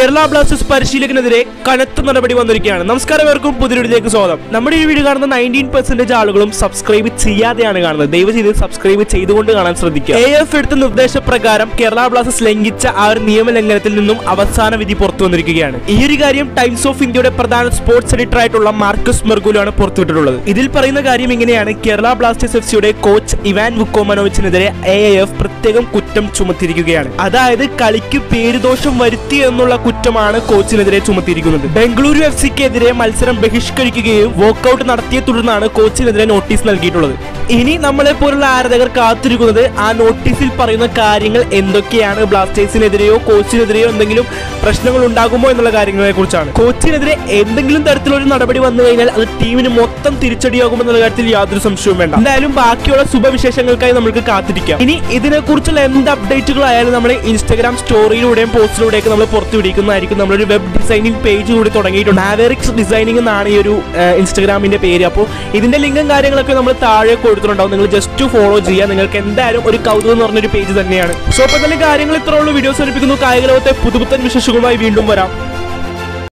Kerala Blasters പരിശീലകനെതിരെ കനത്ത നടപടി വന്നിരിക്കുകയാണ് നമസ്കാരം ഏവർക്കും പുതിയ വീഡിയോയിലേക്ക് സ്വാഗതം നമ്മുടെ ഈ വീഡിയോ കാണുന്ന നയൻറ്റീൻ പെർസെന്റേജ് ആളുകളും സബ്സ്ക്രൈബ് ചെയ്യാതെയാണ് കാണുന്നത് ദയവ് ചെയ്ത് സബ്സ്ക്രൈബ് ചെയ്തുകൊണ്ട് കാണാൻ ശ്രദ്ധിക്കുക എ എഫ് എടുത്ത നിർദ്ദേശപ്രകാരം കേരള ബ്ലാസ്റ്റേഴ്സ് ലംഘിച്ച ആ ഒരു നിയമലംഘനത്തിൽ നിന്നും അവസാന വിധി പുറത്തു വന്നിരിക്കുകയാണ് ഈ ഒരു കാര്യം ടൈംസ് ഓഫ് ഇന്ത്യയുടെ പ്രധാന സ്പോർട്സ് എഡിറ്റർ ആയിട്ടുള്ള മാർക്കസ് മെർഗുലാണ് പുറത്തുവിട്ടിട്ടുള്ളത് ഇതിൽ പറയുന്ന കാര്യം ഇങ്ങനെയാണ് കേരള ബ്ലാസ്റ്റേഴ്സ് എഫ് സിയുടെ കോച്ച് ഇവാൻ വുക്കോമനോവിച്ചിനെതിരെ എ എഫ് പ്രത്യേകം കുറ്റം ചുമത്തിയിരിക്കുകയാണ് അതായത് കളിക്ക് പേരുദോഷം വരുത്തി എന്നുള്ള കുറ്റമാണ് കോച്ചിനെതിരെ ചുമത്തിയിരിക്കുന്നത് ബംഗളൂരു എഫ് സിക്കെതിരെ മത്സരം ബഹിഷ്കരിക്കുകയും വോക്കൌട്ട് നടത്തിയ തുടർന്നാണ് കോച്ചിനെതിരെ നോട്ടീസ് നൽകിയിട്ടുള്ളത് ഇനി നമ്മളെ പോലുള്ള ആരാധകർ കാത്തിരിക്കുന്നത് ആ നോട്ടീസിൽ പറയുന്ന കാര്യങ്ങൾ എന്തൊക്കെയാണ് ബ്ലാസ്റ്റേഴ്സിനെതിരെയോ കോച്ചിനെതിരെയോ എന്തെങ്കിലും പ്രശ്നങ്ങൾ ഉണ്ടാകുമോ എന്നുള്ള കാര്യങ്ങളെ കുറിച്ചാണ് കോച്ചിനെതിരെ എന്തെങ്കിലും തരത്തിലൊരു നടപടി വന്നു കഴിഞ്ഞാൽ അത് ടീമിന് മൊത്തം തിരിച്ചടിയാകുമെന്നുള്ള കാര്യത്തിൽ യാതൊരു സംശയവും വേണ്ട എന്തായാലും ബാക്കിയുള്ള ശുഭവിശേഷങ്ങൾക്കായി നമുക്ക് കാത്തിരിക്കാം ഇനി ഇതിനെക്കുറിച്ചുള്ള എന്ത് അപ്ഡേറ്റുകളായാലും നമ്മുടെ ഇൻസ്റ്റാഗ്രാം സ്റ്റോറിയിലൂടെയും പോസ്റ്റിലൂടെയൊക്കെ നമ്മൾ പുറത്തു പിടിക്കുന്നതായിരിക്കും നമ്മളൊരു വെബ് ഡിസൈനിങ് പേജ് കൂടി തുടങ്ങിയിട്ടുണ്ട് മാവേറിക്സ് ഡിസൈനിങ് എന്നാണ് ഈ ഒരു ഇൻസ്റ്റാഗ്രാമിന്റെ പേര് അപ്പോൾ ഇതിന്റെ ലിങ്കും കാര്യങ്ങളൊക്കെ നമ്മൾ താഴെ കൊടുത്തിട്ടുണ്ടാവും നിങ്ങൾ ജസ്റ്റ് ഫോളോ ചെയ്യുക നിങ്ങൾക്ക് എന്തായാലും ഒരു കൗതുകം എന്ന് പറഞ്ഞൊരു പേജ് തന്നെയാണ് സോ അപ്പോൾ തന്നെ കാര്യങ്ങൾ ഇത്രയുള്ള വീഡിയോസ് ലഭിക്കുന്നു കായിക ലോകത്തെ പുതുപുത്തൻ വിശേഷങ്ങളുമായി വീണ്ടും വരാം